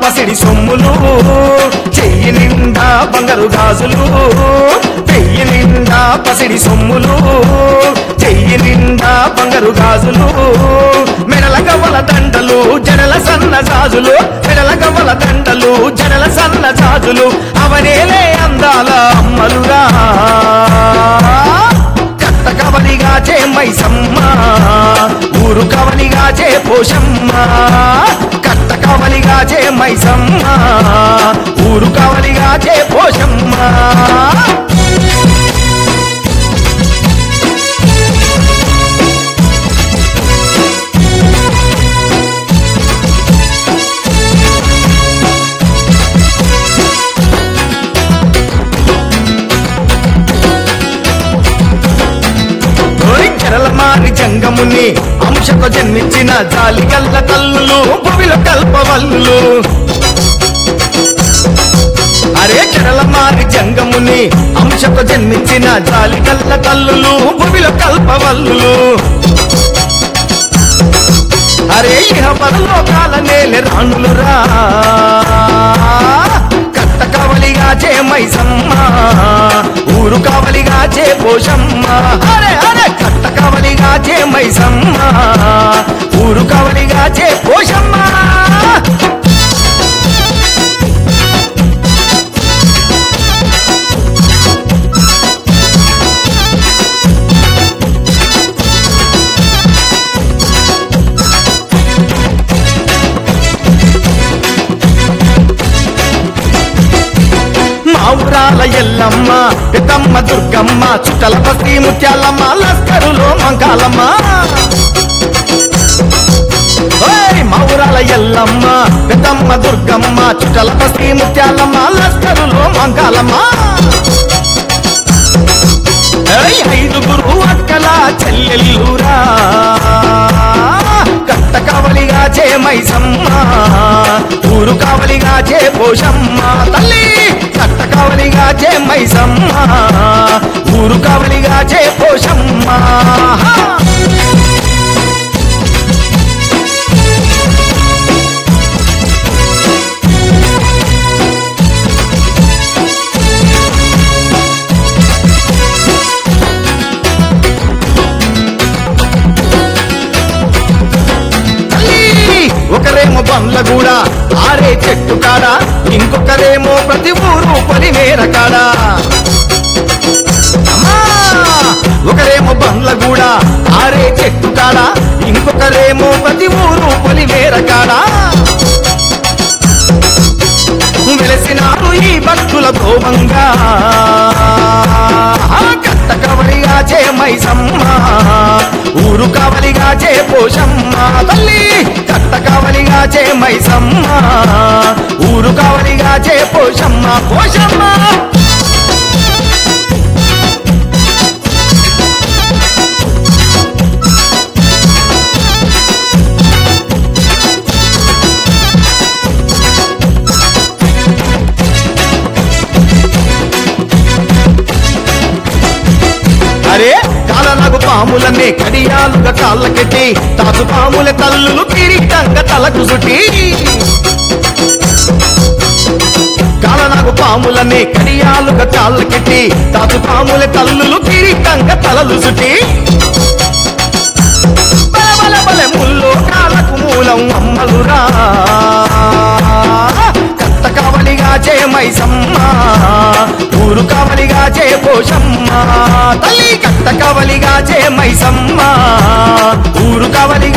పసిడి సొమ్ములు చెయ్యి నిండా బంగారు గాజులు చెయ్యి నిండా పసిడి సొమ్ములు చెయ్యి నిండా బంగారు గాజులు మెడల గవ్వల దండలు జడల సన్న జాజులు మెడల గవ్వల దండలు జడల సన్న జాజులు అవనేలే అందాల అమ్మలురా కట్ట కవలిగా చే మైసమ్మ ఊరు కవలిగా చే పోషమ్మ కట్ట కవలిగా చే మైసమ్మ ఊరు కవలిగా చే పోషమ్మ ఓయ్ చెరల మారి జంగముని అంశకు జన్మించిన జాలి కల్ల తల్లులు భువిలో కల్పవల్లులు అరే చెరల మారి జంగముని అంశకు జన్మించిన జాలి కల్ల తల్లులు భువిలో కల్పవల్లులు అరే ఇహ పరలోకాల నేలె రాణులురా కట్ట కవలిగా చే మైసమ్మ ఊరు కావలిగా చే పోషమ్మ అరే అరే కట్ట కవలిగా చే మైసమ్మ ఊరు కావలిగా చే పోషమ్మ మా ఊరాల ఎల్లమ్మ పెద్దమ్మ దుర్గమ్మ చుట్టల బస్తీ ముత్యాలమ్మ లస్కరులో మంకాలమ్మ ఓయ్ మా ఊరాల ఎల్లమ్మ పెద్దమ్మ దుర్గమ్మ చుట్టల బస్తీ ముత్యాలమ్మ లస్కరులో మంకాలమ్మ ఏయ్ ఐదుగురు అక్కల చెల్లెల్లురా కట్ట కవలిగా చే మైసమ్మ ఊరు కావలిగా చే పోషమ్మ తల్లి కట్ట కవలిగా చే మైసమ్మ ఊరు కావలిగా చే పోషమ్మ తల్లి ఒకరేమో బండ్లగూడ ఆరే చెట్టు కాడ ఇంకొకరేమో ప్రతి ఊరు పొలిమేర కాడ అమ్మా! ఒకరేమో బండ్లగూడ ఆరే చెట్టు కాడ ఇంకొకరేమో ప్రతి ఊరు పొలిమేర కాడ వెలసినారు ఈ భక్తుల గోవంగా కట్ట కవలిగా చే మైసమ్మ ఊరు కావలిగా చే పోషమ్మ తల్లి కట్ట కావలిగా చే మైసమ్మ ఊరు కావలిగా చే పోషమ్మ పోషమ్మ అరే కాలనగు పాములనే కడియాలుగా కాళ్ళకెట్టి తాసు పాముల తల్లులు కిరీటంగా తలకు సుటి కాలనగు పాములనే కడియాలుగా కాళ్ళకెట్టి తాసు పాముల తల్లులు కిరీటంగా తలలు సుటి బల బల బల ముల్లో కాలకు మూలం అమ్మలురా కట్ట కావలిగా చే మైసమ్మ ఊరు కావలిగా చే పోషమ్మ తల్లి కట్ట కావలిగా చే మైసమ్మ ఊరు కావలిగా